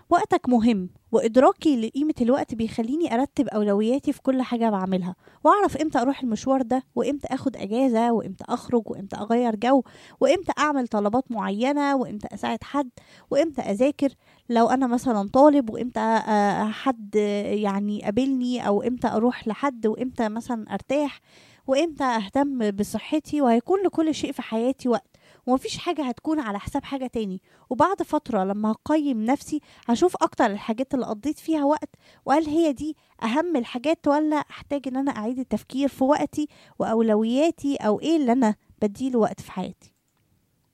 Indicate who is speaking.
Speaker 1: وقتك مهم وإدراكي لقيمة الوقت بيخليني أرتب أولوياتي في كل حاجة بعملها وأعرف إمتى أروح المشوار ده وإمتى أخد أجازة وإمتى أخرج وإمتى أغير جو وإمتى أعمل طلبات معينة وإمتى أساعد حد وإمتى أذاكر لو أنا مثلا طالب وإمتى آه، حد يعني يقابلني أو إمتى أروح لحد وإمتى مثلا أرتاح وإمتى أهتم بصحتي وهيكون لكل شيء في حياتي وقت ومفيش حاجة هتكون على حساب حاجة تاني وبعد فترة لما هقيم نفسي هشوف أكتر الحاجات اللي قضيت فيها وقت وهل هي دي أهم الحاجات ولا أحتاج إن أنا أعيد التفكير في وقتي وأولوياتي أو إيه اللي أنا بديله وقت في حياتي